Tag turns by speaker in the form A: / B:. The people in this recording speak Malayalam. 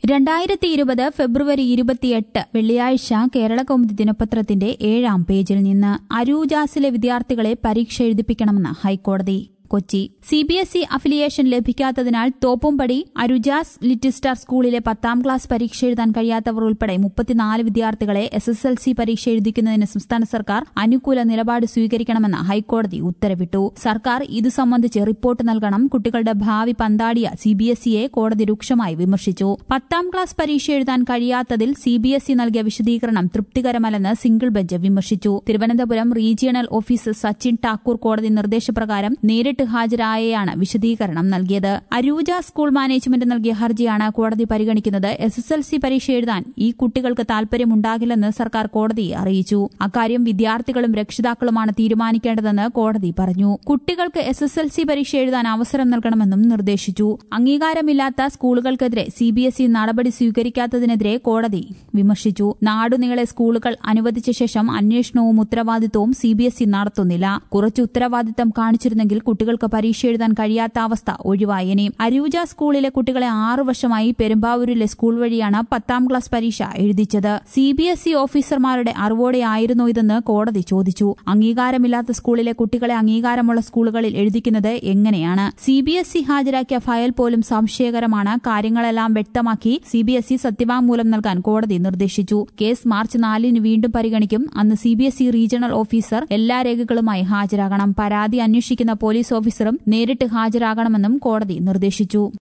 A: രണ്ടായിരത്തി ഇരുപത് ഫെബ്രുവരി ഇരുപത്തിയെട്ട് വെള്ളിയാഴ്ച കേരള കൗമുദി ദിനപത്രത്തിന്റെ ഏഴാം പേജിൽ നിന്ന് അരൂജാസിലെ വിദ്യാർത്ഥികളെ പരീക്ഷ എഴുതിപ്പിക്കണമെന്ന് ഹൈക്കോടതി Kochi C B S E affiliation ലഭിക്കാത്തതിനാൽ തോപ്പുംപടി അരുജാസ് ലിറ്റിൽ സ്റ്റാർ സ്കൂളിലെ പത്താം ക്ലാസ് പരീക്ഷ എഴുതാൻ കഴിയാത്തവർ ഉൾപ്പെടെ മുപ്പത്തിനാല് വിദ്യാർത്ഥികളെ എസ് എസ് എൽ സി പരീക്ഷ എഴുതിക്കുന്നതിന് സംസ്ഥാന സർക്കാർ അനുകൂല നിലപാട് സ്വീകരിക്കണമെന്ന് ഹൈക്കോടതി ഉത്തരവിട്ടു സർക്കാർ ഇതു സംബന്ധിച്ച് റിപ്പോർട്ട് നൽകണം കുട്ടികളുടെ ഭാവി പന്താടിയ സി ബി എസ് ഇയെ കോടതി രൂക്ഷമായി വിമർശിച്ചു പത്താം ക്ലാസ് പരീക്ഷ എഴുതാൻ കഴിയാത്തതിൽ സി ബി എസ് ഇ നൽകിയ വിശദീകരണം തൃപ്തികരമല്ലെന്ന് സിംഗിൾ ബെഞ്ച് വിമർശിച്ചു തിരുവനന്തപുരം റീജിയണൽ ഓഫീസർ സച്ചിൻ ടാക്കൂർ കോടതി നിർദ്ദേശപ്രകാരം നേരിട്ട് ഹാജരായാണ് വിശദീകരണം നൽകിയത് അരൂജ സ്കൂൾ മാനേജ്മെന്റ് നൽകിയ ഹർജിയാണ് കോടതി പരിഗണിക്കുന്നത് എസ് എസ് എൽ സി പരീക്ഷ എഴുതാൻ ഈ കുട്ടികൾക്ക് താൽപര്യമുണ്ടാകില്ലെന്ന് സർക്കാർ കോടതിയെ അറിയിച്ചു അക്കാര്യം വിദ്യാർത്ഥികളും രക്ഷിതാക്കളുമാണ് തീരുമാനിക്കേണ്ടതെന്ന് കോടതി പറഞ്ഞു കുട്ടികൾക്ക് എസ് എസ് എൽ സി പരീക്ഷ എഴുതാൻ അവസരം നൽകണമെന്നും നിർദ്ദേശിച്ചു അംഗീകാരമില്ലാത്ത സ്കൂളുകൾക്കെതിരെ സി ബി എസ് ഇ നടപടി സ്വീകരിക്കാത്തതിനെതിരെ കോടതി വിമർശിച്ചു നാടുനീളെ സ്കൂളുകൾ അനുവദിച്ച ശേഷം അന്വേഷണവും ഉത്തരവാദിത്വവും സി ബി എസ് ഇ നടത്തുന്നില്ല കുറച്ച് ഉത്തരവാദിത്തം കാണിച്ചിരുന്നെങ്കിൽ കുട്ടികൾക്ക് പരീക്ഷ എഴുതാൻ കഴിയാത്ത അവസ്ഥ ഒഴിവായേനെ അരൂജ സ്കൂളിലെ കുട്ടികളെ ആറു വർഷമായി പെരുമ്പാവൂരിലെ സ്കൂൾ വഴിയാണ് പത്താം ക്ലാസ് പരീക്ഷ എഴുതിച്ചത് സി ബി എസ് ഇ ഓഫീസർമാരുടെ അറിവോടെയായിരുന്നോ ഇതെന്ന് കോടതി ചോദിച്ചു അംഗീകാരമില്ലാത്ത സ്കൂളിലെ കുട്ടികളെ അംഗീകാരമുള്ള സ്കൂളുകളിൽ എഴുതിക്കുന്നത് എങ്ങനെയാണ് സി ബി എസ് ഇ ഹാജരാക്കിയ ഫയൽ പോലും സംശയകരമാണ് കാര്യങ്ങളെല്ലാം വ്യക്തമാക്കി സി ബി എസ് ഇ സത്യവാങ്മൂലം നൽകാൻ കോടതി നിർദ്ദേശിച്ചു കേസ് മാർച്ച് നാലിന് വീണ്ടും പരിഗണിക്കും അന്ന് C B S E regional officer എല്ലാ രേഖകളുമായി ഹാജരാകണം പരാതി അന്വേഷിക്കുന്ന പോലീസ് ഓഫീസറും നേരിട്ട് ഹാജരാകണമെന്നും കോടതി നിർദ്ദേശിച്ചു